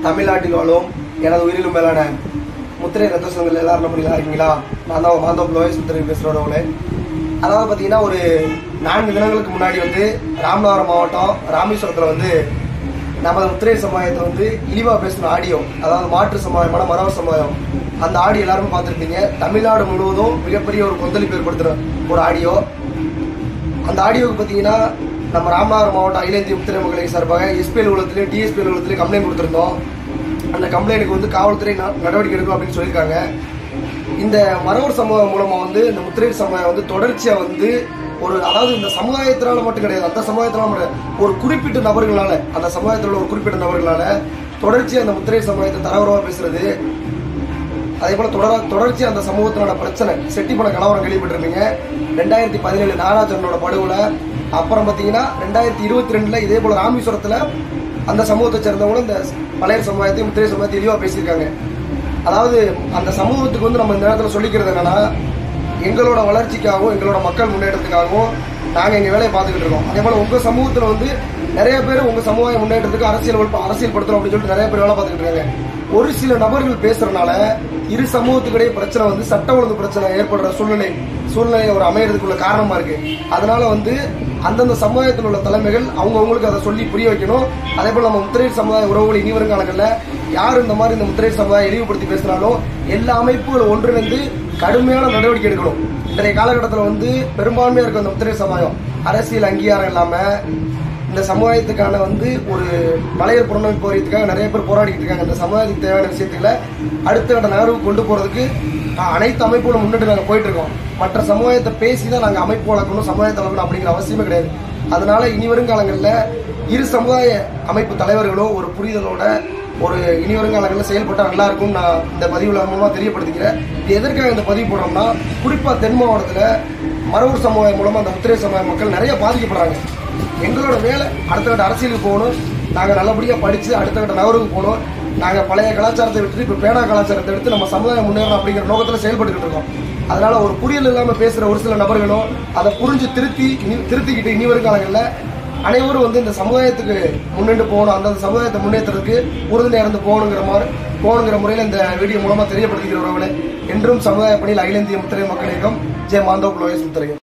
தமிழ்நாட்டில் வாழும் எனது உயிரிலும் மேலான முத்திரை ரத்த சொந்தங்கள் எல்லாரும் நம்ம நல்லா இருக்கீங்களா நான் தான் மாந்தோப் லோயஸ் முத்திரை பேசுகிறவங்களே அதாவது பார்த்தீங்கன்னா ஒரு நான்கு தினங்களுக்கு முன்னாடி வந்து ராமநாதபுரம் மாவட்டம் ராமேஸ்வரத்தில் வந்து நமது முத்திரை சமுதாயத்தை வந்து இழிவா பேசின ஆடியோ அதாவது மாற்று சமுதாயமான மரவர் சமுதாயம் அந்த ஆடியோ எல்லாருமே பார்த்துருப்பீங்க தமிழ்நாடு முழுவதும் மிகப்பெரிய ஒரு கொந்தளிப்பு ஏற்படுத்துகிற ஒரு ஆடியோ அந்த ஆடியோவுக்கு பார்த்தீங்கன்னா நம்ம ராமநாதபுரம் மாவட்டம் அகில இந்திய முத்திரை மகளிர் சார்பாக எஸ்பி அலுவலகத்திலையும் டிஎஸ்பி அலுவலகத்திலையும் கம்ப்ளைண்ட் கொடுத்துருந்தோம் அந்த கம்ப்ளைண்ட்டுக்கு வந்து காவல்துறை ந- நடவடிக்கை எடுக்கும் அப்படின்னு சொல்லியிருக்காங்க இந்த மரவர் சமூகம் மூலமா வந்து இந்த முத்திரையர் சமுதாயம் வந்து தொடர்ச்சியா வந்து ஒரு அதாவது இந்த சமுதாயத்தினால மட்டும் கிடையாது அந்த சமுதாயத்தினால மட்டும் கிடையாது. ஒரு குறிப்பிட்ட நபர்களால அந்த சமுதாயத்தில் உள்ள ஒரு குறிப்பிட்ட நபர்களால தொடர்ச்சியா அந்த முத்திரையர் சமுதாயத்தை தரவரவா பேசுறது அதே போல தொடர தொடர்ச்சியா அந்த சமூகத்தினோட பிரச்சனை செட்டிப்பட கலவரம் கேள்விப்பட்டிருப்பீங்க ரெண்டாயிரத்தி பதினேழு நாராஜனோட படுகொலை அப்புறம் பாத்தீங்கன்னா ரெண்டாயிரத்தி இருபத்தி ரெண்டுல இதே போல ராமேஸ்வரத்துல அந்த சமூகத்தை சேர்ந்தவங்களும் இந்த பழைய சமுதாயத்தையும் முத்திரை சமுதாயத்தை இழிவா பேசியிருக்காங்க அதாவது அந்த சமூகத்துக்கு வந்து நம்ம இந்த நேரத்தில் சொல்லிக்கிறது என்னன்னா எங்களோட வளர்ச்சிக்காகவும் எங்களோட மக்கள் முன்னேற்றத்துக்காகவும் நாங்கள் எங்கள் வேலையை பார்த்துக்கிட்டு இருக்கோம் அதே போல் உங்கள் சமூகத்தில் வந்து நிறைய பேர் உங்கள் சமுதாய முன்னேற்றத்துக்கு அரசியல் வளர்ப்பு- அரசியல் படுத்துறோம் அப்படின்னு சொல்லிட்டு நிறைய பேர் வேலை பார்த்துக்கிட்டு இருக்காங்க ஒரு சில நபர்கள் பேசுறதுனால இரு சமூகத்துக்கிடையே பிரச்சனை வந்து சட்ட ஒழுங்கு பிரச்சனை ஏற்படுற சூழ்நிலை சூழ்நிலை ஒரு அமையறதுக்குள்ள காரணமா இருக்கு அதனால வந்து அந்தந்த சமுதாயத்தில் உள்ள தலைமைகள் அவங்கவுங்களுக்கு அதை சொல்லி புரிய வைக்கணும் அதே போல நம்ம முத்திரையர் சமுதாய உறவுகள் இனி வரும் காலங்களில் யார் இந்த மாதிரி இந்த முத்திரையர் சமுதாயம் இழிவுபடுத்தி பேசினாலும் எல்லா அமைப்புகளும் ஒன்றிணைந்து கடுமையான நடவடிக்கை எடுக்கணும் இன்றைய காலகட்டத்தில் வந்து பெரும்பான்மையா இருக்க இந்த முத்திரையர் சமுதாயம் அரசியல் அங்கீகாரம் இல்லாம இந்த சமுதாயத்துக்கான வந்து ஒரு மலையர் புறநமைப்பு வாரியத்துக்காக நிறைய பேர் போராடிட்டு இருக்காங்க இந்த சமுதாயத்துக்கு தேவையான விஷயத்துல அடுத்த கட்ட நகர்வுக்கு கொண்டு போறதுக்கு அஹ், அனைத்து அமைப்புகளும் முன்னிட்டு நாங்கள் போயிட்டு இருக்கோம் மற்ற சமுதாயத்தை பேசி தான் நாங்கள் அமைப்பு வளர்க்கணும் சமுதாயத்தை வளர்க்கணும் அப்படிங்கிற அவசியமே கிடையாது அதனால இனி வருங்காலங்களில் இரு சமுதாய அமைப்பு தலைவர்களும் ஒரு புரிதலோட ஒரு இனி வருங்காலங்களில் செயல்பட்டால் நல்லா இருக்கும் நான் இந்த பதிவுல மூலமாக தெரியப்படுத்திக்கிறேன் இது எதற்காக இந்த பதிவு போடுறோம்னா குறிப்பாக தென் மாவட்டத்தில் மரபூர் சமுதாயம் மூலமாக அந்த முத்திரை சமுதாய மக்கள் நிறைய பாதிக்கப்படுறாங்க எங்களோட வேலை அடுத்த கட்ட அரசியலுக்கு போகணும் நாங்கள் நல்லபடியாக படித்து அடுத்த கட்ட நகருக்கு போகணும் நாங்கள் பழைய கலாச்சாரத்தை விட்டுட்டு இப்போ பேனா கலாச்சாரத்தை எடுத்து நம்ம சமுதாயம் முன்னேறணும் அப்படிங்கிற நோக்கத்தில் செயல்பட்டுக்கிட்டு இருக்கோம் அதனால ஒரு புரியல் இல்லாமல் பேசுகிற ஒரு சில நபர்களும் அதை புரிஞ்சு திருத்தி இனி திருத்திக்கிட்டு இனி வரும் காலங்களில் அனைவரும் வந்து இந்த சமுதாயத்துக்கு முன்னின்று போகணும் அந்தந்த சமுதாயத்தை முன்னேற்றத்துக்கு உறுதுணையாக இருந்து போகணுங்கிற மாதிரி போகணுங்கிற முறையில் இந்த வீடியோ மூலமாக தெரியப்படுத்திக்கிறவர்களே என்றும் சமுதாய பணியில் அகில இந்திய முத்திரை மக்கள் இயக்கம் ஜெய மாந்தவ் லோயஸ் முத்திரையன்